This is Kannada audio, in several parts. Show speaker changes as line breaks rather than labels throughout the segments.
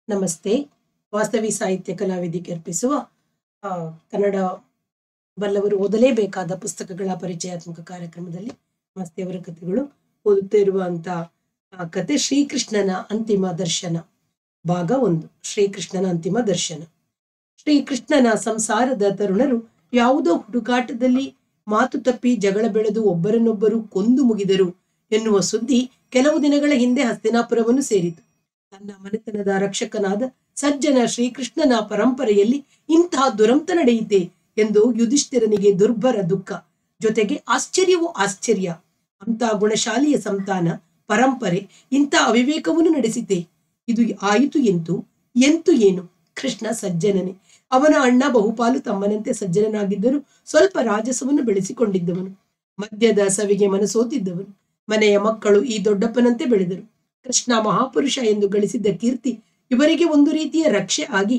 ನಮಸ್ತೆ ವಾಸ್ತವಿ ಸಾಹಿತ್ಯ ಕಲಾವಿದಿಗೆ ಅರ್ಪಿಸುವ ಆ, ಕನ್ನಡ ಬಲ್ಲವರು ಓದಲೇಬೇಕಾದ ಪುಸ್ತಕಗಳ ಪರಿಚಯಾತ್ಮಕ ಕಾರ್ಯಕ್ರಮದಲ್ಲಿ ಮಾಸ್ತಿಯವರ ಕಥೆಗಳು ಓದುತ್ತಿರುವಂತ ಆ, ಕತೆ ಶ್ರೀಕೃಷ್ಣನ ಅಂತಿಮ ದರ್ಶನ ಭಾಗ ಒಂದು ಶ್ರೀಕೃಷ್ಣನ ಅಂತಿಮ ದರ್ಶನ ಶ್ರೀಕೃಷ್ಣನ ಸಂಸಾರದ ತರುಣರು ಯಾವುದೋ ಹುಡುಕಾಟದಲ್ಲಿ ಮಾತು ತಪ್ಪಿ ಜಗಳ ಬೆಳೆದು ಒಬ್ಬರನ್ನೊಬ್ಬರು ಕೊಂದು ಮುಗಿದರು ಎನ್ನುವ ಸುದ್ದಿ ಕೆಲವು ದಿನಗಳ ಹಿಂದೆ ಹಸ್ತಿನಾಪುರವನ್ನು ಸೇರಿತು ತನ್ನ ಮನೆತನದ ರಕ್ಷಕನಾದ ಸಜ್ಜನ ಶ್ರೀಕೃಷ್ಣನ ಪರಂಪರೆಯಲ್ಲಿ ಇಂತಹ ದುರಂತ ನಡೆಯಿತೆ ಎಂದು ಯುಧಿಷ್ಠಿರನಿಗೆ ದುರ್ಭರ ದುಃಖ ಜೊತೆಗೆ ಆಶ್ಚರ್ಯವೂ ಆಶ್ಚರ್ಯ ಅಂತ ಗುಣಶಾಲಿಯ ಸಂತಾನ ಪರಂಪರೆ ಇಂಥ ಅವಿವೇಕವನ್ನು ನಡೆಸಿತೆ ಇದು ಆಯಿತು ಎಂತು ಎಂತು ಏನು ಕೃಷ್ಣ ಸಜ್ಜನನೇ ಅವನ ಅಣ್ಣ ಬಹುಪಾಲು ತಮ್ಮನಂತೆ ಸಜ್ಜನನಾಗಿದ್ದರೂ ಸ್ವಲ್ಪ ರಾಜಸವನ್ನು ಬೆಳೆಸಿಕೊಂಡಿದ್ದವನು ಮದ್ಯದ ಸವಿಗೆ ಮನಸೋತಿದ್ದವನು ಮನೆಯ ಮಕ್ಕಳು ಈ ದೊಡ್ಡಪ್ಪನಂತೆ ಬೆಳೆದರು ಕೃಷ್ಣ ಮಹಾಪುರುಷ ಎಂದು ಗಳಿಸಿದ್ದ ಕೀರ್ತಿ ಇವರಿಗೆ ಒಂದು ರೀತಿಯ ರಕ್ಷೆ ಆಗಿ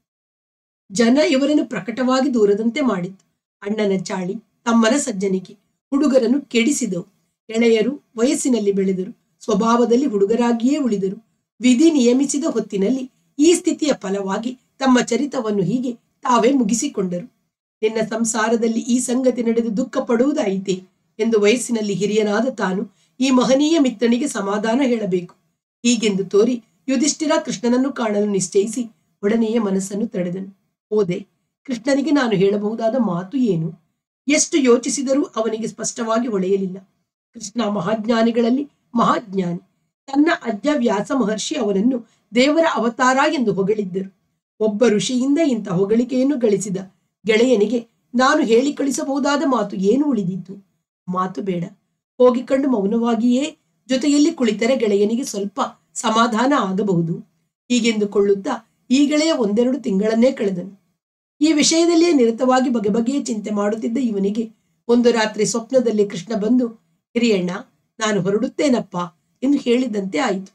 ಜನ ಇವರನ್ನು ಪ್ರಕಟವಾಗಿ ದೂರದಂತೆ ಮಾಡಿತ್ತು ಅಣ್ಣನ ಚಾಳಿ ತಮ್ಮನ ಸಜ್ಜನಿಕೆ ಹುಡುಗರನ್ನು ಕೆಡಿಸಿದವು ಎಳೆಯರು ವಯಸ್ಸಿನಲ್ಲಿ ಬೆಳೆದರು ಸ್ವಭಾವದಲ್ಲಿ ಹುಡುಗರಾಗಿಯೇ ಉಳಿದರು ವಿಧಿ ನಿಯಮಿಸಿದ ಹೊತ್ತಿನಲ್ಲಿ ಈ ಸ್ಥಿತಿಯ ಫಲವಾಗಿ ತಮ್ಮ ಚರಿತವನ್ನು ಹೀಗೆ ತಾವೇ ಮುಗಿಸಿಕೊಂಡರು ನಿನ್ನ ಸಂಸಾರದಲ್ಲಿ ಈ ಸಂಗತಿ ನಡೆದು ದುಃಖ ಪಡುವುದಾಯಿತೆ ಎಂದು ವಯಸ್ಸಿನಲ್ಲಿ ಹಿರಿಯನಾದ ತಾನು ಈ ಮಹನೀಯ ಮಿತ್ರನಿಗೆ ಸಮಾಧಾನ ಹೇಳಬೇಕು ಹೀಗೆಂದು ತೋರಿ ಯುಧಿಷ್ಠಿರ ಕೃಷ್ಣನನ್ನು ಕಾಣಲು ನಿಶ್ಚಯಿಸಿ ಒಡನೆಯೇ ಮನಸ್ಸನ್ನು ತಡೆದನು ಹೋದೆ ಕೃಷ್ಣನಿಗೆ ನಾನು ಹೇಳಬಹುದಾದ ಮಾತು ಏನು ಎಷ್ಟು ಯೋಚಿಸಿದರೂ ಅವನಿಗೆ ಸ್ಪಷ್ಟವಾಗಿ ಹೊಳೆಯಲಿಲ್ಲ ಕೃಷ್ಣ ಮಹಾಜ್ಞಾನಿಗಳಲ್ಲಿ ಮಹಾಜ್ಞಾನಿ ತನ್ನ ಅಜ್ಜ ವ್ಯಾಸ ಮಹರ್ಷಿ ಅವನನ್ನು ದೇವರ ಅವತಾರ ಎಂದು ಹೊಗಳಿದ್ದರು ಒಬ್ಬ ಋಷಿಯಿಂದ ಇಂಥ ಹೊಗಳಿಕೆಯನ್ನು ಗಳಿಸಿದ ಗೆಳೆಯನಿಗೆ ನಾನು ಹೇಳಿ ಕಳಿಸಬಹುದಾದ ಮಾತು ಏನು ಉಳಿದಿತ್ತು ಮಾತು ಬೇಡ ಹೋಗಿಕೊಂಡು ಮೌನವಾಗಿಯೇ ಜೊತೆಯಲ್ಲಿ ಕುಳಿತರೆ ಗೆಳೆಯನಿಗೆ ಸ್ವಲ್ಪ ಸಮಾಧಾನ ಆಗಬಹುದು ಹೀಗೆಂದುಕೊಳ್ಳುತ್ತಾ ಈ ಗೆಳೆಯ ಒಂದೆರಡು ತಿಂಗಳನ್ನೇ ಕಳೆದನು ಈ ವಿಷಯದಲ್ಲಿಯೇ ನಿರತವಾಗಿ ಬಗೆ ಬಗೆಯ ಚಿಂತೆ ಮಾಡುತ್ತಿದ್ದ ಇವನಿಗೆ ಒಂದು ರಾತ್ರಿ ಸ್ವಪ್ನದಲ್ಲಿ ಕೃಷ್ಣ ಬಂದು ಹಿರಿಯಣ್ಣ ನಾನು ಹೊರಡುತ್ತೇನಪ್ಪ ಎಂದು ಹೇಳಿದಂತೆ ಆಯಿತು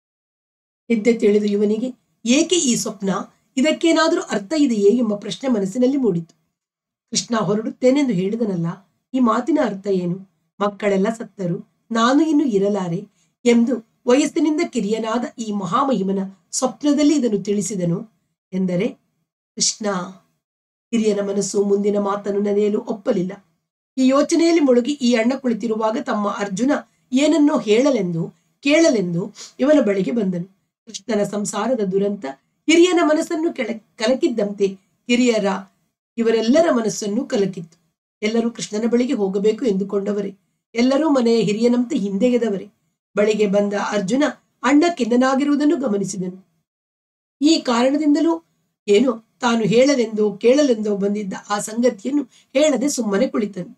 ಎದ್ದೆ ತಿಳಿದು ಇವನಿಗೆ ಏಕೆ ಈ ಸ್ವಪ್ನ ಇದಕ್ಕೇನಾದರೂ ಅರ್ಥ ಇದೆಯೇ ಎಂಬ ಪ್ರಶ್ನೆ ಮನಸ್ಸಿನಲ್ಲಿ ಮೂಡಿತು ಕೃಷ್ಣ ಹೊರಡುತ್ತೇನೆಂದು ಹೇಳಿದನಲ್ಲ ಈ ಮಾತಿನ ಅರ್ಥ ಏನು ಮಕ್ಕಳೆಲ್ಲ ಸತ್ತರು ನಾನು ಇನ್ನು ಇರಲಾರೆ ಎಂದು ವಯಸ್ಸಿನಿಂದ ಕಿರಿಯನಾದ ಈ ಮಹಾಮಹಿಮನ ಸ್ವಪ್ನದಲ್ಲಿ ಇದನ್ನು ತಿಳಿಸಿದನು ಎಂದರೆ ಕೃಷ್ಣ ಹಿರಿಯನ ಮನಸ್ಸು ಮುಂದಿನ ಮಾತನ್ನು ನೆನೆಯಲು ಒಪ್ಪಲಿಲ್ಲ ಈ ಯೋಚನೆಯಲ್ಲಿ ಮುಳುಗಿ ಈ ಅಣ್ಣ ಕುಳಿತಿರುವಾಗ ತಮ್ಮ ಅರ್ಜುನ ಏನನ್ನೋ ಹೇಳಲೆಂದು ಕೇಳಲೆಂದು ಇವನ ಬಳಿಗೆ ಬಂದನು ಕೃಷ್ಣನ ಸಂಸಾರದ ದುರಂತ ಹಿರಿಯನ ಮನಸ್ಸನ್ನು ಕೆಳ ಕಲಕಿದ್ದಂತೆ ಹಿರಿಯರ ಇವರೆಲ್ಲರ ಮನಸ್ಸನ್ನು ಕಲಕಿತ್ತು ಎಲ್ಲರೂ ಕೃಷ್ಣನ ಬಳಿಗೆ ಹೋಗಬೇಕು ಎಂದುಕೊಂಡವರೇ ಎಲ್ಲರೂ ಮನೆಯ ಹಿರಿಯನಂತೆ ಹಿಂದೆಗೆದವರೇ ಬಳಿಗೆ ಬಂದ ಅರ್ಜುನ ಅಣ್ಣ ಖಿನ್ನನಾಗಿರುವುದನ್ನು ಗಮನಿಸಿದನು ಈ ಕಾರಣದಿಂದಲೂ ಏನು ತಾನು ಹೇಳಲೆಂದೋ ಕೇಳಲೆಂದೋ ಬಂದಿದ್ದ ಆ ಸಂಗತಿಯನ್ನು ಹೇಳದೆ ಸುಮ್ಮನೆ ಕುಳಿತನು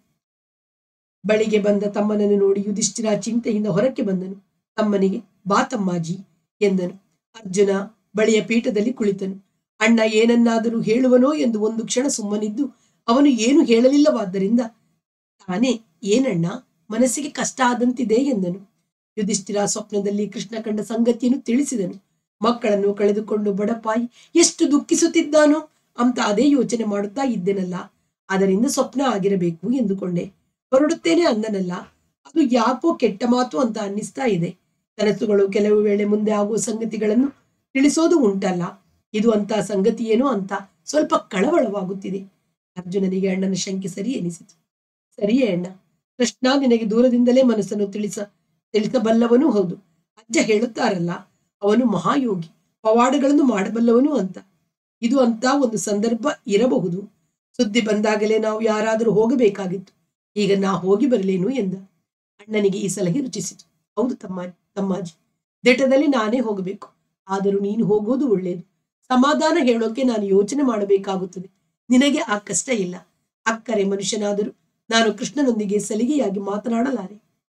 ಬಳಿಗೆ ಬಂದ ತಮ್ಮನನ್ನು ನೋಡಿ ಯುಧಿಷ್ಠಿರ ಚಿಂತೆಯಿಂದ ಹೊರಕ್ಕೆ ಬಂದನು ತಮ್ಮನಿಗೆ ಬಾ ತಮ್ಮಾಜಿ ಎಂದನು ಅರ್ಜುನ ಬಳಿಯ ಪೀಠದಲ್ಲಿ ಕುಳಿತನು ಅಣ್ಣ ಏನನ್ನಾದರೂ ಹೇಳುವನೋ ಎಂದು ಒಂದು ಕ್ಷಣ ಸುಮ್ಮನಿದ್ದು ಅವನು ಏನು ಹೇಳಲಿಲ್ಲವಾದ್ದರಿಂದ ತಾನೇ ಏನಣ್ಣ ಮನಸ್ಸಿಗೆ ಕಷ್ಟ ಆದಂತಿದೆ ಎಂದನು ಯುಧಿಷ್ಠಿರ ಸ್ವಪ್ನದಲ್ಲಿ ಕೃಷ್ಣ ಕಂಡ ಸಂಗತಿಯನ್ನು ತಿಳಿಸಿದನು ಮಕ್ಕಳನ್ನು ಕಳೆದುಕೊಂಡು ಬಡಪಾಯಿ ಎಷ್ಟು ದುಃಖಿಸುತ್ತಿದ್ದಾನೋ ಅಂತ ಅದೇ ಯೋಚನೆ ಮಾಡುತ್ತಾ ಇದ್ದೆನಲ್ಲ ಅದರಿಂದ ಸ್ವಪ್ನ ಆಗಿರಬೇಕು ಎಂದುಕೊಂಡೆ ಹೊರಡುತ್ತೇನೆ ಅಂದನಲ್ಲ ಅದು ಯಾಕೋ ಕೆಟ್ಟ ಮಾತು ಅಂತ ಅನ್ನಿಸ್ತಾ ಇದೆ ಕನಸುಗಳು ಕೆಲವು ವೇಳೆ ಮುಂದೆ ಆಗುವ ಸಂಗತಿಗಳನ್ನು ತಿಳಿಸೋದು ಉಂಟಲ್ಲ ಇದು ಅಂತ ಸಂಗತಿಯೇನೋ ಅಂತ ಸ್ವಲ್ಪ ಕಳವಳವಾಗುತ್ತಿದೆ ಅರ್ಜುನನಿಗೆ ಅಣ್ಣನ ಶಂಕೆ ಸರಿ ಎನಿಸಿತು ಸರಿಯೇ ಅಣ್ಣ ಕೃಷ್ಣ ನಿನಗೆ ದೂರದಿಂದಲೇ ಮನಸ್ಸನ್ನು ತಿಳಿಸ ತಿಳಿಸಬಲ್ಲವನೂ ಹೌದು ಅಜ್ಜ ಹೇಳುತ್ತಾರಲ್ಲ ಅವನು ಮಹಾಯೋಗಿ ಪವಾಡಗಳನ್ನು ಮಾಡಬಲ್ಲವನು ಅಂತ ಇದು ಅಂತ ಒಂದು ಸಂದರ್ಭ ಇರಬಹುದು ಸುದ್ದಿ ಬಂದಾಗಲೇ ನಾವು ಯಾರಾದರೂ ಹೋಗಬೇಕಾಗಿತ್ತು ಈಗ ನಾ ಹೋಗಿ ಬರಲೇನು ಎಂದ ಅಣ್ಣನಿಗೆ ಈ ಸಲಹೆ ರುಚಿಸಿತು ಹೌದು ತಮ್ಮ ತಮ್ಮಾಜಿ ದಿಟದಲ್ಲಿ ನಾನೇ ಹೋಗಬೇಕು ಆದರೂ ನೀನು ಹೋಗೋದು ಒಳ್ಳೆಯದು ಸಮಾಧಾನ ಹೇಳೋಕೆ ನಾನು ಯೋಚನೆ ಮಾಡಬೇಕಾಗುತ್ತದೆ ನಿನಗೆ ಆ ಕಷ್ಟ ಇಲ್ಲ ಅಕ್ಕರೆ ಮನುಷ್ಯನಾದರೂ ನಾನು ಕೃಷ್ಣನೊಂದಿಗೆ ಸಲಿಗೆಯಾಗಿ ಮಾತನಾಡಲಾರೆ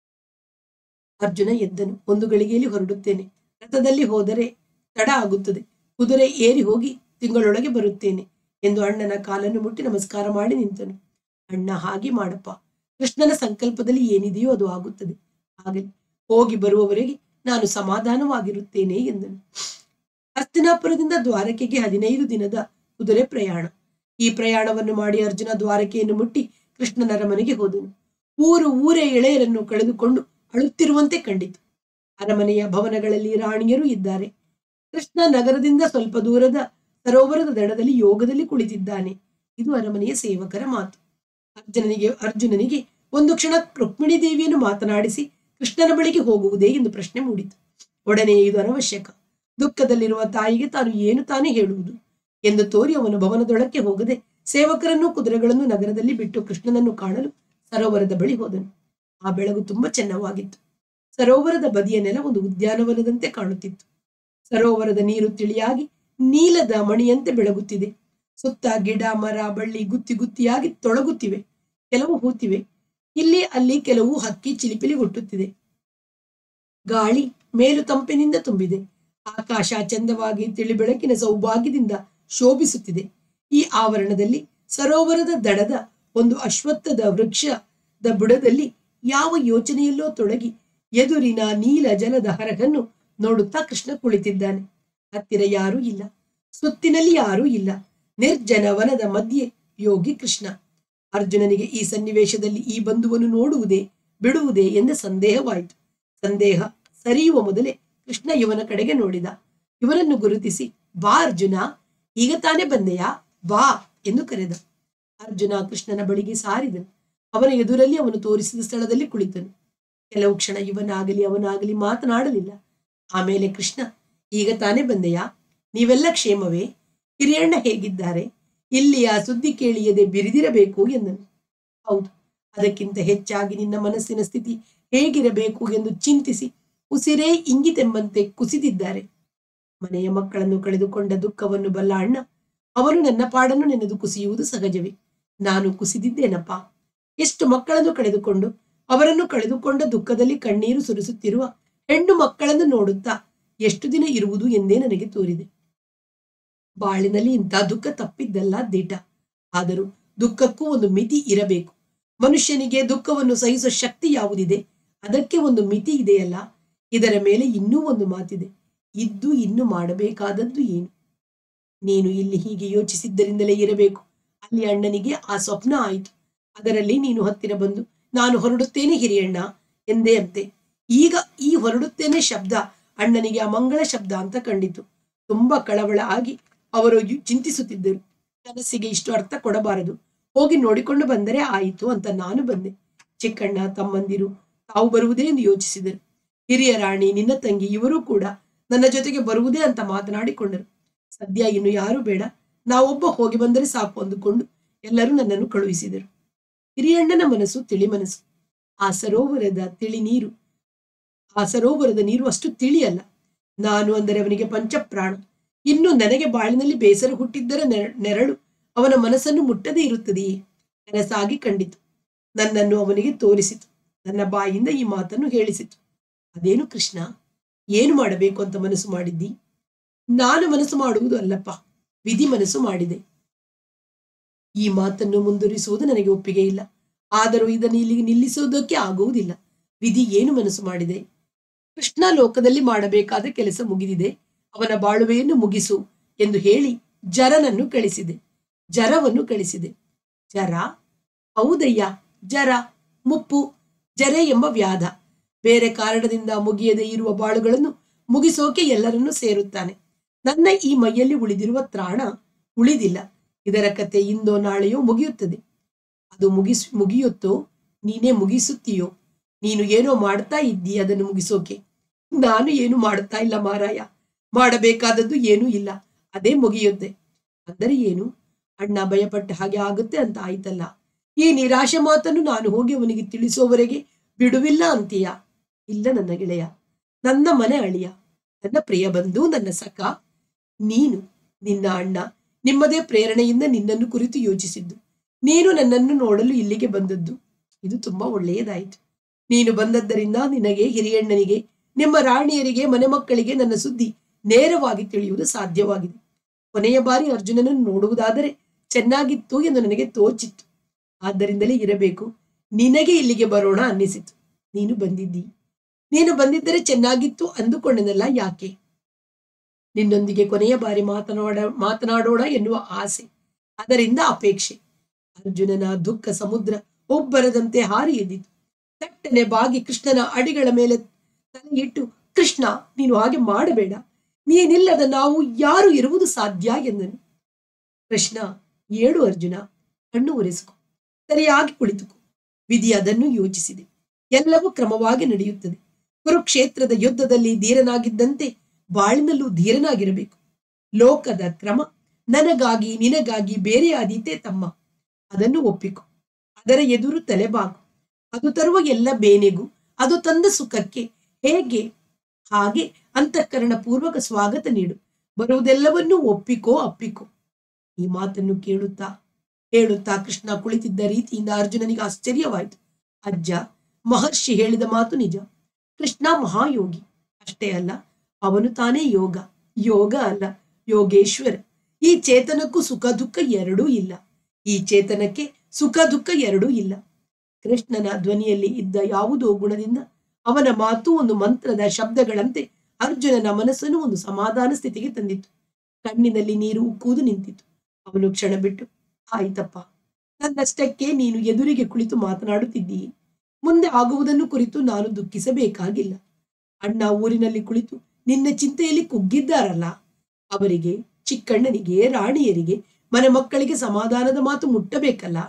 ಅರ್ಜುನ ಎದ್ದನು ಒಂದು ಗಳಿಗೆಯಲ್ಲಿ ಹೊರಡುತ್ತೇನೆ ರಥದಲ್ಲಿ ಹೋದರೆ ತಡ ಆಗುತ್ತದೆ ಕುದುರೆ ಏರಿ ಹೋಗಿ ತಿಂಗಳೊಳಗೆ ಬರುತ್ತೇನೆ ಎಂದು ಅಣ್ಣನ ಕಾಲನ್ನು ಮುಟ್ಟಿ ನಮಸ್ಕಾರ ಮಾಡಿ ನಿಂತನು ಅಣ್ಣ ಹಾಗೆ ಮಾಡಪ್ಪ ಕೃಷ್ಣನ ಸಂಕಲ್ಪದಲ್ಲಿ ಏನಿದೆಯೋ ಅದು ಆಗುತ್ತದೆ ಆಗಲಿ ಹೋಗಿ ಬರುವವರೆಗೆ ನಾನು ಸಮಾಧಾನವಾಗಿರುತ್ತೇನೆ ಎಂದನು ಹಸ್ತಿನಾಪುರದಿಂದ ದ್ವಾರಕೆಗೆ ಹದಿನೈದು ದಿನದ ಕುದುರೆ ಪ್ರಯಾಣ ಈ ಪ್ರಯಾಣವನ್ನು ಮಾಡಿ ಅರ್ಜುನ ದ್ವಾರಕೆಯನ್ನು ಮುಟ್ಟಿ ಕೃಷ್ಣನ ಅರಮನೆಗೆ ಹೋದನು ಊರು ಊರೇ ಎಳೆಯರನ್ನು ಕಳೆದುಕೊಂಡು ಅಳುತ್ತಿರುವಂತೆ ಕಂಡಿತು ಅರಮನೆಯ ಭವನಗಳಲ್ಲಿ ರಾಣಿಯರು ಇದ್ದಾರೆ ಕೃಷ್ಣ ನಗರದಿಂದ ಸ್ವಲ್ಪ ದೂರದ ಸರೋವರದ ದಡದಲ್ಲಿ ಯೋಗದಲ್ಲಿ ಕುಳಿತಿದ್ದಾನೆ ಇದು ಅರಮನೆಯ ಸೇವಕರ ಮಾತು ಅರ್ಜುನನಿಗೆ ಅರ್ಜುನನಿಗೆ ಒಂದು ಕ್ಷಣ ರುಕ್ಮಿಣಿ ದೇವಿಯನ್ನು ಮಾತನಾಡಿಸಿ ಕೃಷ್ಣನ ಬಳಿಗೆ ಹೋಗುವುದೇ ಎಂದು ಪ್ರಶ್ನೆ ಮೂಡಿತು ಒಡನೆ ಇದು ಅನವಶ್ಯಕ ದುಃಖದಲ್ಲಿರುವ ತಾಯಿಗೆ ತಾನು ಏನು ತಾನೇ ಹೇಳುವುದು ಎಂದು ತೋರಿ ಅವನು ಭವನದೊಳಕ್ಕೆ ಹೋಗದೆ ಸೇವಕರನ್ನು ಕುದುರೆಗಳನ್ನು ನಗರದಲ್ಲಿ ಬಿಟ್ಟು ಕೃಷ್ಣನನ್ನು ಕಾಣಲು ಸರೋವರದ ಬಳಿ ಹೋದನು ಆ ಬೆಳಗು ತುಂಬಾ ಚೆನ್ನವಾಗಿತ್ತು ಸರೋವರದ ಬದಿಯ ನೆಲ ಒಂದು ಉದ್ಯಾನವನದಂತೆ ಕಾಣುತ್ತಿತ್ತು ಸರೋವರದ ನೀರು ತಿಳಿಯಾಗಿ ನೀಲದ ಮಣಿಯಂತೆ ಬೆಳಗುತ್ತಿದೆ ಸುತ್ತ ಗಿಡ ಮರ ಬಳ್ಳಿ ಗುತ್ತಿ ಗುತ್ತಿಯಾಗಿ ತೊಳಗುತ್ತಿವೆ ಕೆಲವು ಹೂತಿವೆ ಇಲ್ಲಿ ಅಲ್ಲಿ ಕೆಲವು ಹಕ್ಕಿ ಚಿಲಿಪಿಲಿ ಹುಟ್ಟುತ್ತಿದೆ ಗಾಳಿ ಮೇಲು ತಂಪಿನಿಂದ ತುಂಬಿದೆ ಆಕಾಶ ಚಂದವಾಗಿ ತಿಳಿ ಬೆಳಕಿನ ಸೌಭಾಗ್ಯದಿಂದ ಶೋಭಿಸುತ್ತಿದೆ ಈ ಆವರಣದಲ್ಲಿ ಸರೋವರದ ದಡದ ಒಂದು ಅಶ್ವತ್ಥದ ವೃಕ್ಷದ ಬುಡದಲ್ಲಿ ಯಾವ ಯೋಚನೆಯಲ್ಲೋ ತೊಡಗಿ ಎದುರಿನ ನೀಲ ಜಲದ ಹರಗನ್ನು ನೋಡುತ್ತಾ ಕೃಷ್ಣ ಕುಳಿತಿದ್ದಾನೆ ಹತ್ತಿರ ಯಾರೂ ಇಲ್ಲ ಸುತ್ತಿನಲ್ಲಿ ಯಾರೂ ಇಲ್ಲ ನಿರ್ಜನ ವನದ ಮಧ್ಯೆ ಯೋಗಿ ಕೃಷ್ಣ ಅರ್ಜುನನಿಗೆ ಈ ಸನ್ನಿವೇಶದಲ್ಲಿ ಈ ಬಂಧುವನ್ನು ನೋಡುವುದೇ ಬಿಡುವುದೇ ಎಂದ ಸಂದೇಹವಾಯಿತು ಸಂದೇಹ ಸರಿಯುವ ಮೊದಲೇ ಕೃಷ್ಣ ಇವನ ಕಡೆಗೆ ನೋಡಿದ ಇವನನ್ನು ಗುರುತಿಸಿ ಬಾ ಅರ್ಜುನ ಈಗ ತಾನೇ ಬಂದೆಯಾ ಬಾ ಎಂದು ಕರೆದ ಅರ್ಜುನ ಕೃಷ್ಣನ ಬಳಿಗೆ ಸಾರಿದನು ಅವನ ಎದುರಲ್ಲಿ ಅವನು ತೋರಿಸಿದ ಸ್ಥಳದಲ್ಲಿ ಕುಳಿತನು ಕೆಲವು ಕ್ಷಣ ಇವನಾಗಲಿ ಅವನಾಗಲಿ ಮಾತನಾಡಲಿಲ್ಲ ಆಮೇಲೆ ಕೃಷ್ಣ ಈಗ ತಾನೇ ಬಂದೆಯಾ ನೀವೆಲ್ಲ ಕ್ಷೇಮವೇ ಹಿರಿಯಣ್ಣ ಹೇಗಿದ್ದಾರೆ ಇಲ್ಲಿಯ ಸುದ್ದಿ ಕೇಳಿಯದೆ ಬಿರಿದಿರಬೇಕು ಎಂದನು ಹೌದು ಅದಕ್ಕಿಂತ ಹೆಚ್ಚಾಗಿ ನಿನ್ನ ಮನಸ್ಸಿನ ಸ್ಥಿತಿ ಹೇಗಿರಬೇಕು ಎಂದು ಚಿಂತಿಸಿ ಉಸಿರೇ ಇಂಗಿತೆಂಬಂತೆ ಕುಸಿದಿದ್ದಾರೆ ಮನೆಯ ಮಕ್ಕಳನ್ನು ಕಳೆದುಕೊಂಡ ದುಃಖವನ್ನು ಬಲ್ಲ ಅಣ್ಣ ಅವನು ನನ್ನ ಪಾಡನ್ನು ನೆನೆದು ಕುಸಿಯುವುದು ಸಹಜವೇ ನಾನು ಕುಸಿದಿದ್ದೇನಪ್ಪ ಎಷ್ಟು ಮಕ್ಕಳನ್ನು ಕಳೆದುಕೊಂಡು ಅವರನ್ನು ಕಳೆದುಕೊಂಡ ದುಃಖದಲ್ಲಿ ಕಣ್ಣೀರು ಸುರಿಸುತ್ತಿರುವ ಹೆಣ್ಣು ಮಕ್ಕಳನ್ನು ನೋಡುತ್ತಾ ಎಷ್ಟು ದಿನ ಇರುವುದು ಎಂದೇ ನನಗೆ ತೋರಿದೆ ಬಾಳಿನಲ್ಲಿ ಇಂಥ ದುಃಖ ತಪ್ಪಿದ್ದಲ್ಲ ದಿಟ ಆದರೂ ದುಃಖಕ್ಕೂ ಒಂದು ಮಿತಿ ಇರಬೇಕು ಮನುಷ್ಯನಿಗೆ ದುಃಖವನ್ನು ಸಹಿಸುವ ಶಕ್ತಿ ಯಾವುದಿದೆ ಅದಕ್ಕೆ ಒಂದು ಮಿತಿ ಇದೆಯಲ್ಲ ಇದರ ಮೇಲೆ ಇನ್ನೂ ಒಂದು ಮಾತಿದೆ ಇದ್ದು ಇನ್ನು ಮಾಡಬೇಕಾದದ್ದು ಏನು ನೀನು ಇಲ್ಲಿ ಹೀಗೆ ಯೋಚಿಸಿದ್ದರಿಂದಲೇ ಇರಬೇಕು ಅಲ್ಲಿ ಅಣ್ಣನಿಗೆ ಆ ಸ್ವಪ್ನ ಆಯಿತು ಅದರಲ್ಲಿ ನೀನು ಹತ್ತಿರ ಬಂದು ನಾನು ಹೊರಡುತ್ತೇನೆ ಹಿರಿಯಣ್ಣ ಎಂದೇ ಅಂತೆ ಈಗ ಈ ಹೊರಡುತ್ತೇನೆ ಶಬ್ದ ಅಣ್ಣನಿಗೆ ಅಮಂಗಳ ಶಬ್ದ ಅಂತ ಕಂಡಿತು ತುಂಬಾ ಕಳವಳ ಆಗಿ ಅವರು ಯು- ಚಿಂತಿಸುತ್ತಿದ್ದರು ಕನಸಿಗೆ ಇಷ್ಟು ಅರ್ಥ ಕೊಡಬಾರದು ಹೋಗಿ ನೋಡಿಕೊಂಡು ಬಂದರೆ ಆಯಿತು ಅಂತ ನಾನು ಬಂದೆ ಚಿಕ್ಕಣ್ಣ ತಮ್ಮಂದಿರು ತಾವು ಬರುವುದೇ ಎಂದು ಯೋಚಿಸಿದರು ಹಿರಿಯ ರಾಣಿ ನಿನ್ನ ತಂಗಿ ಇವರೂ ಕೂಡ ನನ್ನ ಜೊತೆಗೆ ಬರುವುದೇ ಅಂತ ಮಾತನಾಡಿಕೊಂಡರು ಸದ್ಯ ಇನ್ನು ಯಾರು ಬೇಡ ನಾವೊಬ್ಬ ಹೋಗಿ ಬಂದರೆ ಸಾಕು ಅಂದುಕೊಂಡು ಎಲ್ಲರೂ ನನ್ನನ್ನು ಕಳುಹಿಸಿದರು ಹಿರಿಯಣ್ಣನ ಮನಸ್ಸು ತಿಳಿ ಮನಸ್ಸು ಆ ಸರೋವರದ ತಿಳಿ ನೀರು ಆ ಸರೋವರದ ನೀರು ಅಷ್ಟು ತಿಳಿಯಲ್ಲ ನಾನು ಅಂದರೆ ಅವನಿಗೆ ಪಂಚಪ್ರಾಣ ಇನ್ನು ನನಗೆ ಬಾಳಿನಲ್ಲಿ ಬೇಸರ ಹುಟ್ಟಿದ್ದರ ನೆರ- ನೆರಳು ಅವನ ಮನಸ್ಸನ್ನು ಮುಟ್ಟದೇ ಇರುತ್ತದೆಯೇ ಕನಸಾಗಿ ಕಂಡಿತು ನನ್ನನ್ನು ಅವನಿಗೆ ತೋರಿಸಿತು ನನ್ನ ಬಾಯಿಂದ ಈ ಮಾತನ್ನು ಹೇಳಿಸಿತು ಅದೇನು ಕೃಷ್ಣ ಏನು ಮಾಡಬೇಕು ಅಂತ ಮನಸ್ಸು ಮಾಡಿದ್ದಿ ನಾನು ಮನಸ್ಸು ಮಾಡುವುದು ಅಲ್ಲಪ್ಪ ವಿಧಿ ಮನಸ್ಸು ಮಾಡಿದೆ ಈ ಮಾತನ್ನು ಮುಂದುವರಿಸುವುದು ನನಗೆ ಒಪ್ಪಿಗೆ ಇಲ್ಲ ಆದರೂ ಇದನ್ನು ಇಲ್ಲಿಗೆ ನಿಲ್ಲಿಸುವುದಕ್ಕೆ ಆಗುವುದಿಲ್ಲ ವಿಧಿ ಏನು ಮನಸ್ಸು ಮಾಡಿದೆ ಕೃಷ್ಣ ಲೋಕದಲ್ಲಿ ಮಾಡಬೇಕಾದ ಕೆಲಸ ಮುಗಿದಿದೆ ಅವನ ಬಾಳುವೆಯನ್ನು ಮುಗಿಸು ಎಂದು ಹೇಳಿ ಜರನನ್ನು ಕಳಿಸಿದೆ ಜರವನ್ನು ಕಳಿಸಿದೆ ಜರ ಹೌದಯ್ಯ ಜರ ಮುಪ್ಪು ಜರೆ ಎಂಬ ವ್ಯಾಧ ಬೇರೆ ಕಾರಣದಿಂದ ಮುಗಿಯದೆ ಇರುವ ಬಾಳುಗಳನ್ನು ಮುಗಿಸೋಕೆ ಎಲ್ಲರನ್ನೂ ಸೇರುತ್ತಾನೆ ನನ್ನ ಈ ಮೈಯಲ್ಲಿ ಉಳಿದಿರುವ ತ್ರಾಣ ಉಳಿದಿಲ್ಲ ಇದರ ಕತೆ ಇಂದೋ ನಾಳೆಯೋ ಮುಗಿಯುತ್ತದೆ ಅದು ಮುಗಿಸ್ ಮುಗಿಯುತ್ತೋ ನೀನೇ ಮುಗಿಸುತ್ತೀಯೋ ನೀನು ಏನೋ ಮಾಡ್ತಾ ಇದ್ದೀ ಅದನ್ನು ಮುಗಿಸೋಕೆ ನಾನು ಏನು ಮಾಡ್ತಾ ಇಲ್ಲ ಮಾರಾಯ ಮಾಡಬೇಕಾದದ್ದು ಏನೂ ಇಲ್ಲ ಅದೇ ಮುಗಿಯುತ್ತೆ ಅಂದರೆ ಏನು ಅಣ್ಣ ಭಯಪಟ್ಟ ಹಾಗೆ ಆಗುತ್ತೆ ಅಂತ ಆಯ್ತಲ್ಲ ಈ ನಿರಾಶೆ ಮಾತನ್ನು ನಾನು ಹೋಗಿ ಅವನಿಗೆ ತಿಳಿಸೋವರೆಗೆ ಬಿಡುವಿಲ್ಲ ಅಂತೀಯ ಇಲ್ಲ ನನ್ನ ಗೆಳೆಯ ನನ್ನ ಮನೆ ಅಳಿಯ ನನ್ನ ಪ್ರಿಯ ಬಂಧು ನನ್ನ ಸಖ ನೀನು ನಿನ್ನ ಅಣ್ಣ ನಿಮ್ಮದೇ ಪ್ರೇರಣೆಯಿಂದ ನಿನ್ನನ್ನು ಕುರಿತು ಯೋಚಿಸಿದ್ದು ನೀನು ನನ್ನನ್ನು ನೋಡಲು ಇಲ್ಲಿಗೆ ಬಂದದ್ದು ಇದು ತುಂಬಾ ಒಳ್ಳೆಯದಾಯಿತು ನೀನು ಬಂದದ್ದರಿಂದ ನಿನಗೆ ಹಿರಿಯಣ್ಣನಿಗೆ ನಿಮ್ಮ ರಾಣಿಯರಿಗೆ ಮನೆ ಮಕ್ಕಳಿಗೆ ನನ್ನ ಸುದ್ದಿ ನೇರವಾಗಿ ತಿಳಿಯುವುದು ಸಾಧ್ಯವಾಗಿದೆ ಕೊನೆಯ ಬಾರಿ ಅರ್ಜುನನನ್ನು ನೋಡುವುದಾದರೆ ಚೆನ್ನಾಗಿತ್ತು ಎಂದು ನನಗೆ ತೋಚಿತ್ತು ಆದ್ದರಿಂದಲೇ ಇರಬೇಕು ನಿನಗೆ ಇಲ್ಲಿಗೆ ಬರೋಣ ಅನ್ನಿಸಿತು ನೀನು ಬಂದಿದ್ದಿ ನೀನು ಬಂದಿದ್ದರೆ ಚೆನ್ನಾಗಿತ್ತು ಅಂದುಕೊಂಡನಲ್ಲ ಯಾಕೆ ನಿನ್ನೊಂದಿಗೆ ಕೊನೆಯ ಬಾರಿ ಮಾತನಾಡ ಮಾತನಾಡೋಣ ಎನ್ನುವ ಆಸೆ ಅದರಿಂದ ಅಪೇಕ್ಷೆ ಅರ್ಜುನನ ದುಃಖ ಸಮುದ್ರ ಒಬ್ಬರದಂತೆ ಹಾರಿ ಎದ್ದಿತು ತಟ್ಟನೆ ಬಾಗಿ ಕೃಷ್ಣನ ಅಡಿಗಳ ಮೇಲೆ ತಲೆ ಇಟ್ಟು ಕೃಷ್ಣ ನೀನು ಹಾಗೆ ಮಾಡಬೇಡ ನೀನಿಲ್ಲದ ನಾವು ಯಾರು ಇರುವುದು ಸಾಧ್ಯ ಎಂದನು ಕೃಷ್ಣ ಏಳು ಅರ್ಜುನ ಕಣ್ಣು ಒರೆಸಿಕೊ ಸರಿಯಾಗಿ ಕುಳಿತುಕೋ ವಿಧಿ ಅದನ್ನು ಯೋಚಿಸಿದೆ ಎಲ್ಲವೂ ಕ್ರಮವಾಗಿ ನಡೆಯುತ್ತದೆ ಕುರುಕ್ಷೇತ್ರದ ಯುದ್ಧದಲ್ಲಿ ಧೀರನಾಗಿದ್ದಂತೆ ಬಾಳಿನಲ್ಲೂ ಧೀರನಾಗಿರಬೇಕು ಲೋಕದ ಕ್ರಮ ನನಗಾಗಿ ನಿನಗಾಗಿ ಬೇರೆಯಾದೀತೆ ತಮ್ಮ ಅದನ್ನು ಒಪ್ಪಿಕೊ ಅದರ ಎದುರು ತಲೆಬಾಗು ಅದು ತರುವ ಎಲ್ಲ ಬೇನೆಗೂ ಅದು ತಂದ ಸುಖಕ್ಕೆ ಹೇಗೆ ಹಾಗೆ ಅಂತಃಕರಣ ಪೂರ್ವಕ ಸ್ವಾಗತ ನೀಡು ಬರುವುದೆಲ್ಲವನ್ನೂ ಒಪ್ಪಿಕೋ ಅಪ್ಪಿಕೋ ಈ ಮಾತನ್ನು ಕೇಳುತ್ತಾ ಹೇಳುತ್ತಾ ಕೃಷ್ಣ ಕುಳಿತಿದ್ದ ರೀತಿಯಿಂದ ಅರ್ಜುನನಿಗೆ ಆಶ್ಚರ್ಯವಾಯಿತು ಅಜ್ಜ ಮಹರ್ಷಿ ಹೇಳಿದ ಮಾತು ನಿಜ ಕೃಷ್ಣ ಮಹಾಯೋಗಿ ಅಷ್ಟೇ ಅಲ್ಲ ಅವನು ತಾನೇ ಯೋಗ ಯೋಗ ಅಲ್ಲ ಯೋಗೇಶ್ವರ ಈ ಚೇತನಕ್ಕೂ ಸುಖ ದುಃಖ ಎರಡೂ ಇಲ್ಲ ಈ ಚೇತನಕ್ಕೆ ಸುಖ ದುಃಖ ಎರಡೂ ಇಲ್ಲ ಕೃಷ್ಣನ ಧ್ವನಿಯಲ್ಲಿ ಇದ್ದ ಯಾವುದೋ ಗುಣದಿಂದ ಅವನ ಮಾತು ಒಂದು ಮಂತ್ರದ ಶಬ್ದಗಳಂತೆ ಅರ್ಜುನನ ಮನಸ್ಸನ್ನು ಒಂದು ಸಮಾಧಾನ ಸ್ಥಿತಿಗೆ ತಂದಿತು ಕಣ್ಣಿನಲ್ಲಿ ನೀರು ಉಕ್ಕುವುದು ನಿಂತಿತು ಅವನು ಕ್ಷಣ ಬಿಟ್ಟು ಆಯ್ತಪ್ಪ ನನ್ನಷ್ಟಕ್ಕೆ ನೀನು ಎದುರಿಗೆ ಕುಳಿತು ಮಾತನಾಡುತ್ತಿದ್ದೀಯೆ ಮುಂದೆ ಆಗುವುದನ್ನು ಕುರಿತು ನಾನು ದುಃಖಿಸಬೇಕಾಗಿಲ್ಲ ಅಣ್ಣ ಊರಿನಲ್ಲಿ ಕುಳಿತು ನಿನ್ನ ಚಿಂತೆಯಲ್ಲಿ ಕುಗ್ಗಿದ್ದಾರಲ್ಲ ಅವರಿಗೆ ಚಿಕ್ಕಣ್ಣನಿಗೆ ರಾಣಿಯರಿಗೆ ಮನೆ ಮಕ್ಕಳಿಗೆ ಸಮಾಧಾನದ ಮಾತು ಮುಟ್ಟಬೇಕಲ್ಲ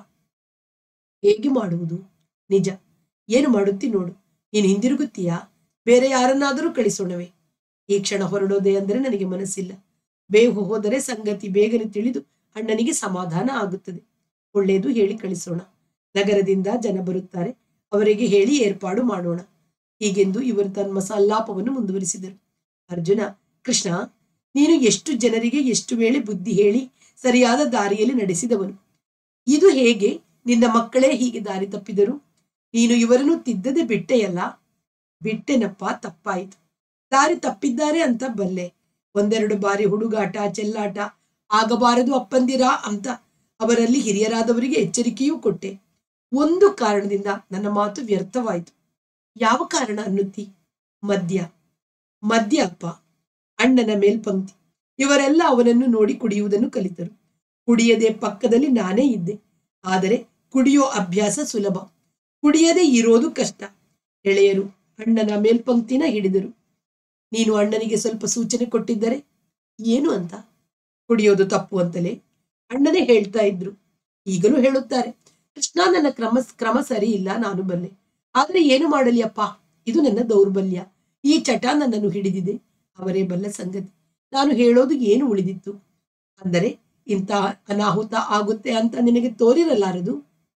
ಹೇಗೆ ಮಾಡುವುದು ನಿಜ ಏನು ಮಾಡುತ್ತಿ ನೋಡು ನೀನು ಹಿಂದಿರುಗುತ್ತೀಯಾ ಬೇರೆ ಯಾರನ್ನಾದರೂ ಕಳಿಸೋಣವೇ ಈ ಕ್ಷಣ ಹೊರಡೋದೆ ಅಂದರೆ ನನಗೆ ಮನಸ್ಸಿಲ್ಲ ಬೇವು ಹೋದರೆ ಸಂಗತಿ ಬೇಗನೆ ತಿಳಿದು ಅಣ್ಣನಿಗೆ ಸಮಾಧಾನ ಆಗುತ್ತದೆ ಒಳ್ಳೆಯದು ಹೇಳಿ ಕಳಿಸೋಣ ನಗರದಿಂದ ಜನ ಬರುತ್ತಾರೆ ಅವರಿಗೆ ಹೇಳಿ ಏರ್ಪಾಡು ಮಾಡೋಣ ಹೀಗೆಂದು ಇವರು ತಮ್ಮ ಸಲ್ಲಾಪವನ್ನು ಮುಂದುವರಿಸಿದರು ಅರ್ಜುನ ಕೃಷ್ಣ ನೀನು ಎಷ್ಟು ಜನರಿಗೆ ಎಷ್ಟು ವೇಳೆ ಬುದ್ಧಿ ಹೇಳಿ ಸರಿಯಾದ ದಾರಿಯಲ್ಲಿ ನಡೆಸಿದವನು ಇದು ಹೇಗೆ ನಿನ್ನ ಮಕ್ಕಳೇ ಹೀಗೆ ದಾರಿ ತಪ್ಪಿದರು ನೀನು ಇವರನ್ನು ತಿದ್ದದೆ ಬಿಟ್ಟೆಯಲ್ಲ ಬಿಟ್ಟೆನಪ್ಪ ತಪ್ಪಾಯಿತು ದಾರಿ ತಪ್ಪಿದ್ದಾರೆ ಅಂತ ಬಲ್ಲೆ ಒಂದೆರಡು ಬಾರಿ ಹುಡುಗಾಟ ಚೆಲ್ಲಾಟ ಆಗಬಾರದು ಅಪ್ಪಂದಿರ ಅಂತ ಅವರಲ್ಲಿ ಹಿರಿಯರಾದವರಿಗೆ ಎಚ್ಚರಿಕೆಯೂ ಕೊಟ್ಟೆ ಒಂದು ಕಾರಣದಿಂದ ನನ್ನ ಮಾತು ವ್ಯರ್ಥವಾಯಿತು ಯಾವ ಕಾರಣ ಅನ್ನುತ್ತಿ ಮದ್ಯ ಮದ್ಯ ಅಪ್ಪ ಅಣ್ಣನ ಮೇಲ್ಪಂಕ್ತಿ ಇವರೆಲ್ಲ ಅವನನ್ನು ನೋಡಿ ಕುಡಿಯುವುದನ್ನು ಕಲಿತರು ಕುಡಿಯದೆ ಪಕ್ಕದಲ್ಲಿ ನಾನೇ ಇದ್ದೆ ಆದರೆ ಕುಡಿಯೋ ಅಭ್ಯಾಸ ಸುಲಭ ಕುಡಿಯದೆ ಇರೋದು ಕಷ್ಟ ಎಳೆಯರು ಅಣ್ಣನ ಮೇಲ್ಪಂಕ್ತಿನ ಹಿಡಿದರು ನೀನು ಅಣ್ಣನಿಗೆ ಸ್ವಲ್ಪ ಸೂಚನೆ ಕೊಟ್ಟಿದ್ದರೆ ಏನು ಅಂತ ಕುಡಿಯೋದು ತಪ್ಪು ಅಂತಲೇ ಅಣ್ಣನೇ ಹೇಳ್ತಾ ಇದ್ರು ಈಗಲೂ ಹೇಳುತ್ತಾರೆ ಕೃಷ್ಣ ನನ್ನ ಕ್ರಮ ಕ್ರಮ ಸರಿ ಇಲ್ಲ ನಾನು ಬಲ್ಲೆ ಆದ್ರೆ ಏನು ಮಾಡಲಿ ಅಪ್ಪ ಇದು ನನ್ನ ದೌರ್ಬಲ್ಯ ಈ ಚಟ ನನ್ನನ್ನು ಹಿಡಿದಿದೆ ಅವರೇ ಬಲ್ಲ ಸಂಗತಿ ನಾನು ಹೇಳೋದು ಏನು ಉಳಿದಿತ್ತು ಅಂದರೆ ಇಂಥ ಅನಾಹುತ ಆಗುತ್ತೆ ಅಂತ ನಿನಗೆ ತೋರಿರಲಾರದು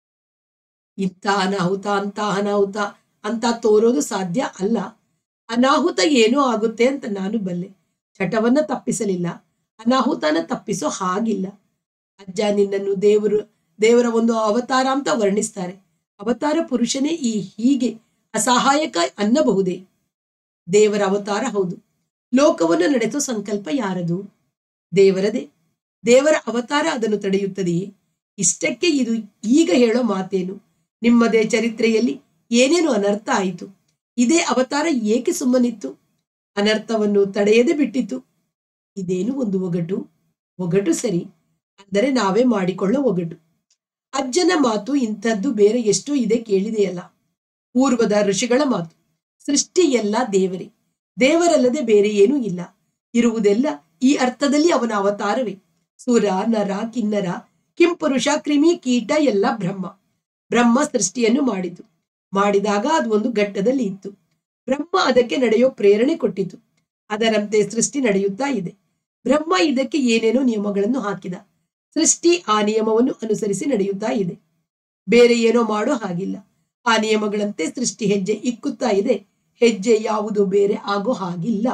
ಇಂಥ ಅನಾಹುತ ಅಂತ ಅನಾಹುತ ಅಂತ ತೋರೋದು ಸಾಧ್ಯ ಅಲ್ಲ ಅನಾಹುತ ಏನೋ ಆಗುತ್ತೆ ಅಂತ ನಾನು ಬಲ್ಲೆ ಚಟವನ್ನ ತಪ್ಪಿಸಲಿಲ್ಲ ಅನಾಹುತನ ತಪ್ಪಿಸೋ ಹಾಗಿಲ್ಲ ಅಜ್ಜ ನಿನ್ನನ್ನು ದೇವರು ದೇವರ ಒಂದು ಅವತಾರ ಅಂತ ವರ್ಣಿಸ್ತಾರೆ ಅವತಾರ ಪುರುಷನೇ ಈ ಹೀಗೆ ಅಸಹಾಯಕ ಅನ್ನಬಹುದೇ ದೇವರ ಅವತಾರ ಹೌದು ಲೋಕವನ್ನು ನಡೆಸೋ ಸಂಕಲ್ಪ ಯಾರದು ದೇವರದೇ ದೇವರ ಅವತಾರ ಅದನ್ನು ತಡೆಯುತ್ತದೆಯೇ ಇಷ್ಟಕ್ಕೆ ಇದು ಈಗ ಹೇಳೋ ಮಾತೇನು ನಿಮ್ಮದೇ ಚರಿತ್ರೆಯಲ್ಲಿ ಏನೇನು ಅನರ್ಥ ಆಯಿತು ಇದೇ ಅವತಾರ ಏಕೆ ಸುಮ್ಮನಿತ್ತು ಅನರ್ಥವನ್ನು ತಡೆಯದೆ ಬಿಟ್ಟಿತು ಇದೇನು ಒಂದು ಒಗಟು ಒಗಟು ಸರಿ ಅಂದರೆ ನಾವೇ ಮಾಡಿಕೊಳ್ಳೋ ಒಗಟು ಅಜ್ಜನ ಮಾತು ಇಂಥದ್ದು ಬೇರೆ ಎಷ್ಟೋ ಇದೆ ಕೇಳಿದೆಯಲ್ಲ ಪೂರ್ವದ ಋಷಿಗಳ ಮಾತು ಸೃಷ್ಟಿ ಎಲ್ಲ ದೇವರೇ ದೇವರಲ್ಲದೆ ಬೇರೆ ಏನೂ ಇಲ್ಲ ಇರುವುದೆಲ್ಲ ಈ ಅರ್ಥದಲ್ಲಿ ಅವನ ಅವತಾರವೇ ಸುರ ನರ ಕಿನ್ನರ ಕಿಂಪುರುಷ ಕ್ರಿಮಿ ಕೀಟ ಎಲ್ಲ ಬ್ರಹ್ಮ ಬ್ರಹ್ಮ ಸೃಷ್ಟಿಯನ್ನು ಮಾಡಿತು ಮಾಡಿದಾಗ ಅದು ಒಂದು ಘಟ್ಟದಲ್ಲಿ ಇತ್ತು ಬ್ರಹ್ಮ ಅದಕ್ಕೆ ನಡೆಯೋ ಪ್ರೇರಣೆ ಕೊಟ್ಟಿತು ಅದರಂತೆ ಸೃಷ್ಟಿ ನಡೆಯುತ್ತಾ ಇದೆ ಬ್ರಹ್ಮ ಇದಕ್ಕೆ ಏನೇನೋ ನಿಯಮಗಳನ್ನು ಹಾಕಿದ ಸೃಷ್ಟಿ ಆ ನಿಯಮವನ್ನು ಅನುಸರಿಸಿ ನಡೆಯುತ್ತಾ ಇದೆ ಬೇರೆ ಏನೋ ಮಾಡೋ ಹಾಗಿಲ್ಲ ಆ ನಿಯಮಗಳಂತೆ ಸೃಷ್ಟಿ ಹೆಜ್ಜೆ ಇಕ್ಕುತ್ತಾ ಇದೆ ಹೆಜ್ಜೆ ಯಾವುದು ಬೇರೆ ಆಗೋ ಹಾಗಿಲ್ಲ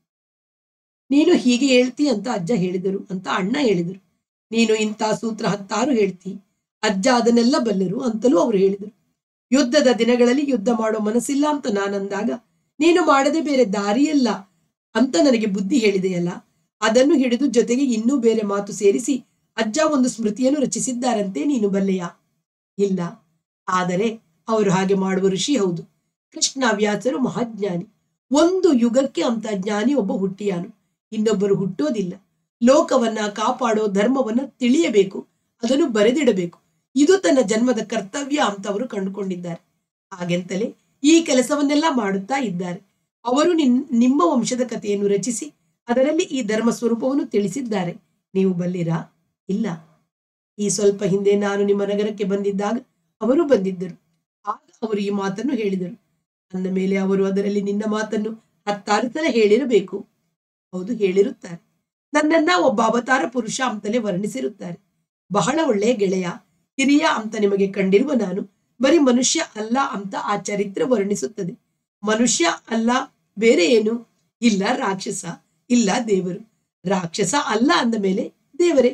ನೀನು ಹೀಗೆ ಹೇಳ್ತಿ ಅಂತ ಅಜ್ಜ ಹೇಳಿದರು ಅಂತ ಅಣ್ಣ ಹೇಳಿದರು ನೀನು ಇಂಥ ಸೂತ್ರ ಹತ್ತಾರು ಹೇಳ್ತಿ ಅಜ್ಜ ಅದನ್ನೆಲ್ಲ ಬಲ್ಲರು ಅಂತಲೂ ಅವರು ಹೇಳಿದರು ಯುದ್ಧದ ದಿನಗಳಲ್ಲಿ ಯುದ್ಧ ಮಾಡೋ ಮನಸ್ಸಿಲ್ಲ ಅಂತ ನಾನಂದಾಗ ನೀನು ಮಾಡದೆ ಬೇರೆ ದಾರಿಯಲ್ಲ ಅಂತ ನನಗೆ ಬುದ್ಧಿ ಹೇಳಿದೆಯಲ್ಲ ಅದನ್ನು ಹಿಡಿದು ಜೊತೆಗೆ ಇನ್ನೂ ಬೇರೆ ಮಾತು ಸೇರಿಸಿ ಅಜ್ಜ ಒಂದು ಸ್ಮೃತಿಯನ್ನು ರಚಿಸಿದ್ದಾರಂತೆ ನೀನು ಬಲ್ಲೆಯಾ ಇಲ್ಲ ಆದರೆ ಅವರು ಹಾಗೆ ಮಾಡುವ ಋಷಿ ಹೌದು ಕೃಷ್ಣ ವ್ಯಾಸರು ಮಹಾಜ್ಞಾನಿ ಒಂದು ಯುಗಕ್ಕೆ ಅಂತ ಜ್ಞಾನಿ ಒಬ್ಬ ಹುಟ್ಟಿಯಾನು ಇನ್ನೊಬ್ಬರು ಹುಟ್ಟೋದಿಲ್ಲ ಲೋಕವನ್ನ ಕಾಪಾಡೋ ಧರ್ಮವನ್ನ ತಿಳಿಯಬೇಕು ಅದನ್ನು ಬರೆದಿಡಬೇಕು ಇದು ತನ್ನ ಜನ್ಮದ ಕರ್ತವ್ಯ ಅಂತ ಅವರು ಕಂಡುಕೊಂಡಿದ್ದಾರೆ ಹಾಗೆಂತಲೇ ಈ ಕೆಲಸವನ್ನೆಲ್ಲ ಮಾಡುತ್ತಾ ಇದ್ದಾರೆ ಅವರು ನಿನ್ ನಿಮ್ಮ ವಂಶದ ಕಥೆಯನ್ನು ರಚಿಸಿ ಅದರಲ್ಲಿ ಈ ಧರ್ಮ ಸ್ವರೂಪವನ್ನು ತಿಳಿಸಿದ್ದಾರೆ ನೀವು ಬಲ್ಲಿರಾ ಇಲ್ಲ ಈ ಸ್ವಲ್ಪ ಹಿಂದೆ ನಾನು ನಿಮ್ಮ ನಗರಕ್ಕೆ ಬಂದಿದ್ದಾಗ ಅವರು ಬಂದಿದ್ದರು ಆಗ ಅವರು ಈ ಮಾತನ್ನು ಹೇಳಿದರು ಅಂದ ಮೇಲೆ ಅವರು ಅದರಲ್ಲಿ ನಿನ್ನ ಮಾತನ್ನು ಹತ್ತಾರು ಸಲ ಹೇಳಿರಬೇಕು ಹೌದು ಹೇಳಿರುತ್ತಾರೆ ನನ್ನನ್ನ ಒಬ್ಬ ಅವತಾರ ಪುರುಷ ಅಂತಲೇ ವರ್ಣಿಸಿರುತ್ತಾರೆ ಬಹಳ ಒಳ್ಳೆಯ ಗೆಳೆಯ ಹಿರಿಯ ಅಂತ ನಿಮಗೆ ಕಂಡಿರುವ ನಾನು ಬರೀ ಮನುಷ್ಯ ಅಲ್ಲ ಅಂತ ಆ ಚರಿತ್ರೆ ವರ್ಣಿಸುತ್ತದೆ ಮನುಷ್ಯ ಅಲ್ಲ ಬೇರೆ ಏನು ಇಲ್ಲ ರಾಕ್ಷಸ ಇಲ್ಲ ದೇವರು ರಾಕ್ಷಸ ಅಲ್ಲ ಅಂದ ಮೇಲೆ ದೇವರೇ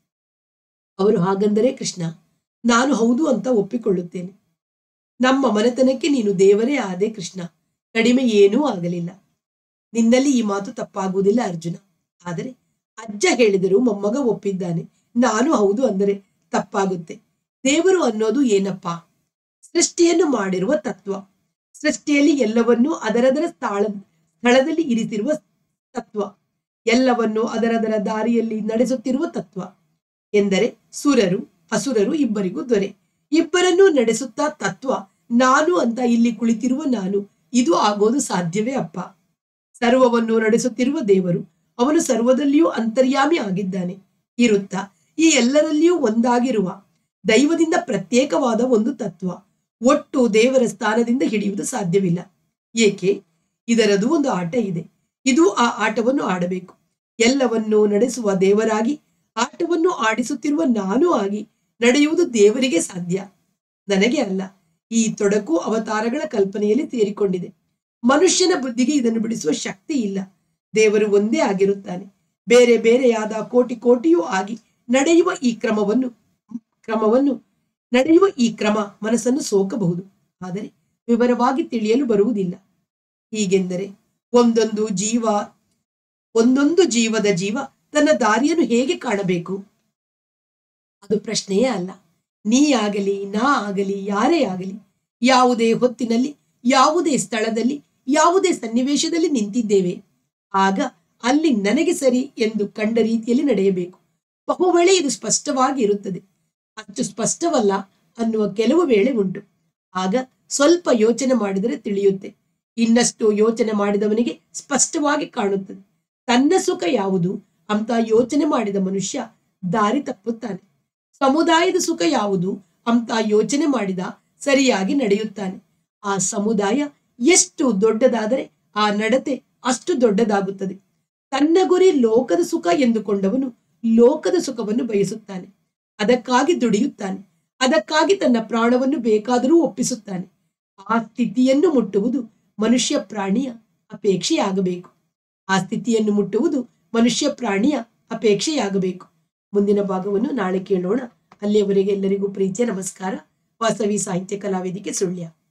ಅವರು ಹಾಗಂದರೆ ಕೃಷ್ಣ ನಾನು ಹೌದು ಅಂತ ಒಪ್ಪಿಕೊಳ್ಳುತ್ತೇನೆ ನಮ್ಮ ಮನೆತನಕ್ಕೆ ನೀನು ದೇವರೇ ಆದೆ ಕೃಷ್ಣ ಕಡಿಮೆ ಏನೂ ಆಗಲಿಲ್ಲ ನಿನ್ನಲ್ಲಿ ಈ ಮಾತು ತಪ್ಪಾಗುವುದಿಲ್ಲ ಅರ್ಜುನ ಆದರೆ ಅಜ್ಜ ಹೇಳಿದರು ಮೊಮ್ಮಗ ಒಪ್ಪಿದ್ದಾನೆ ನಾನು ಹೌದು ಅಂದರೆ ತಪ್ಪಾಗುತ್ತೆ ದೇವರು ಅನ್ನೋದು ಏನಪ್ಪಾ ಸೃಷ್ಟಿಯನ್ನು ಮಾಡಿರುವ ತತ್ವ ಸೃಷ್ಟಿಯಲ್ಲಿ ಎಲ್ಲವನ್ನೂ ಅದರದರ ಸ್ಥಳ ಸ್ಥಳದಲ್ಲಿ ಇರಿಸಿರುವ ತತ್ವ ಎಲ್ಲವನ್ನೂ ಅದರದರ ದಾರಿಯಲ್ಲಿ ನಡೆಸುತ್ತಿರುವ ತತ್ವ ಎಂದರೆ ಸುರರು ಅಸುರರು ಇಬ್ಬರಿಗೂ ದೊರೆ ಇಬ್ಬರನ್ನೂ ನಡೆಸುತ್ತಾ ತತ್ವ ನಾನು ಅಂತ ಇಲ್ಲಿ ಕುಳಿತಿರುವ ನಾನು ಇದು ಆಗೋದು ಸಾಧ್ಯವೇ ಅಪ್ಪ ಸರ್ವವನ್ನು ನಡೆಸುತ್ತಿರುವ ದೇವರು ಅವನು ಸರ್ವದಲ್ಲಿಯೂ ಅಂತರ್ಯಾಮಿ ಆಗಿದ್ದಾನೆ ಇರುತ್ತಾ ಈ ಎಲ್ಲರಲ್ಲಿಯೂ ಒಂದಾಗಿರುವ ದೈವದಿಂದ ಪ್ರತ್ಯೇಕವಾದ ಒಂದು ತತ್ವ ಒಟ್ಟು ದೇವರ ಸ್ಥಾನದಿಂದ ಹಿಡಿಯುವುದು ಸಾಧ್ಯವಿಲ್ಲ ಏಕೆ ಇದರದು ಒಂದು ಆಟ ಇದೆ ಇದು ಆ ಆಟವನ್ನು ಆಡಬೇಕು ಎಲ್ಲವನ್ನೂ ನಡೆಸುವ ದೇವರಾಗಿ ಆಟವನ್ನು ಆಡಿಸುತ್ತಿರುವ ನಾನು ಆಗಿ ನಡೆಯುವುದು ದೇವರಿಗೆ ಸಾಧ್ಯ ನನಗೆ ಅಲ್ಲ ಈ ತೊಡಕು ಅವತಾರಗಳ ಕಲ್ಪನೆಯಲ್ಲಿ ಸೇರಿಕೊಂಡಿದೆ ಮನುಷ್ಯನ ಬುದ್ಧಿಗೆ ಇದನ್ನು ಬಿಡಿಸುವ ಶಕ್ತಿ ಇಲ್ಲ ದೇವರು ಒಂದೇ ಆಗಿರುತ್ತಾನೆ ಬೇರೆ ಬೇರೆಯಾದ ಕೋಟಿ ಕೋಟಿಯೂ ಆಗಿ ನಡೆಯುವ ಈ ಕ್ರಮವನ್ನು ಕ್ರಮವನ್ನು ನಡೆಯುವ ಈ ಕ್ರಮ ಮನಸ್ಸನ್ನು ಸೋಕಬಹುದು ಆದರೆ ವಿವರವಾಗಿ ತಿಳಿಯಲು ಬರುವುದಿಲ್ಲ ಹೀಗೆಂದರೆ ಒಂದೊಂದು ಜೀವ ಒಂದೊಂದು ಜೀವದ ಜೀವ ತನ್ನ ದಾರಿಯನ್ನು ಹೇಗೆ ಕಾಣಬೇಕು ಅದು ಪ್ರಶ್ನೆಯೇ ಅಲ್ಲ ನೀ ಆಗಲಿ ನಾ ಆಗಲಿ ಯಾರೇ ಆಗಲಿ ಯಾವುದೇ ಹೊತ್ತಿನಲ್ಲಿ ಯಾವುದೇ ಸ್ಥಳದಲ್ಲಿ ಯಾವುದೇ ಸನ್ನಿವೇಶದಲ್ಲಿ ನಿಂತಿದ್ದೇವೆ ಆಗ ಅಲ್ಲಿ ನನಗೆ ಸರಿ ಎಂದು ಕಂಡ ರೀತಿಯಲ್ಲಿ ನಡೆಯಬೇಕು ಬಹುವೇಳೆ ಇದು ಸ್ಪಷ್ಟವಾಗಿ ಇರುತ್ತದೆ ಅಷ್ಟು ಸ್ಪಷ್ಟವಲ್ಲ ಅನ್ನುವ ಕೆಲವು ವೇಳೆ ಉಂಟು ಆಗ ಸ್ವಲ್ಪ ಯೋಚನೆ ಮಾಡಿದರೆ ತಿಳಿಯುತ್ತೆ ಇನ್ನಷ್ಟು ಯೋಚನೆ ಮಾಡಿದವನಿಗೆ ಸ್ಪಷ್ಟವಾಗಿ ಕಾಣುತ್ತದೆ ತನ್ನ ಸುಖ ಯಾವುದು ಅಂತ ಯೋಚನೆ ಮಾಡಿದ ಮನುಷ್ಯ ದಾರಿ ತಪ್ಪುತ್ತಾನೆ ಸಮುದಾಯದ ಸುಖ ಯಾವುದು ಅಂತ ಯೋಚನೆ ಮಾಡಿದ ಸರಿಯಾಗಿ ನಡೆಯುತ್ತಾನೆ ಆ ಸಮುದಾಯ ಎಷ್ಟು ದೊಡ್ಡದಾದರೆ ಆ ನಡತೆ ಅಷ್ಟು ದೊಡ್ಡದಾಗುತ್ತದೆ ತನ್ನ ಗುರಿ ಲೋಕದ ಸುಖ ಎಂದುಕೊಂಡವನು ಲೋಕದ ಸುಖವನ್ನು ಬಯಸುತ್ತಾನೆ ಅದಕ್ಕಾಗಿ ದುಡಿಯುತ್ತಾನೆ ಅದಕ್ಕಾಗಿ ತನ್ನ ಪ್ರಾಣವನ್ನು ಬೇಕಾದರೂ ಒಪ್ಪಿಸುತ್ತಾನೆ ಆ ಸ್ಥಿತಿಯನ್ನು ಮುಟ್ಟುವುದು ಮನುಷ್ಯ ಪ್ರಾಣಿಯ ಅಪೇಕ್ಷೆಯಾಗಬೇಕು ಆ ಸ್ಥಿತಿಯನ್ನು ಮುಟ್ಟುವುದು ಮನುಷ್ಯ ಪ್ರಾಣಿಯ ಅಪೇಕ್ಷೆಯಾಗಬೇಕು ಮುಂದಿನ ಭಾಗವನ್ನು ನಾಳೆ ಕೇಳೋಣ ಅಲ್ಲಿಯವರೆಗೆ ಎಲ್ಲರಿಗೂ ಪ್ರೀತಿಯ ನಮಸ್ಕಾರ ವಾಸವಿ ಸಾಹಿತ್ಯ ಕಲಾವೇದಿಕೆ ಸುಳ್ಯ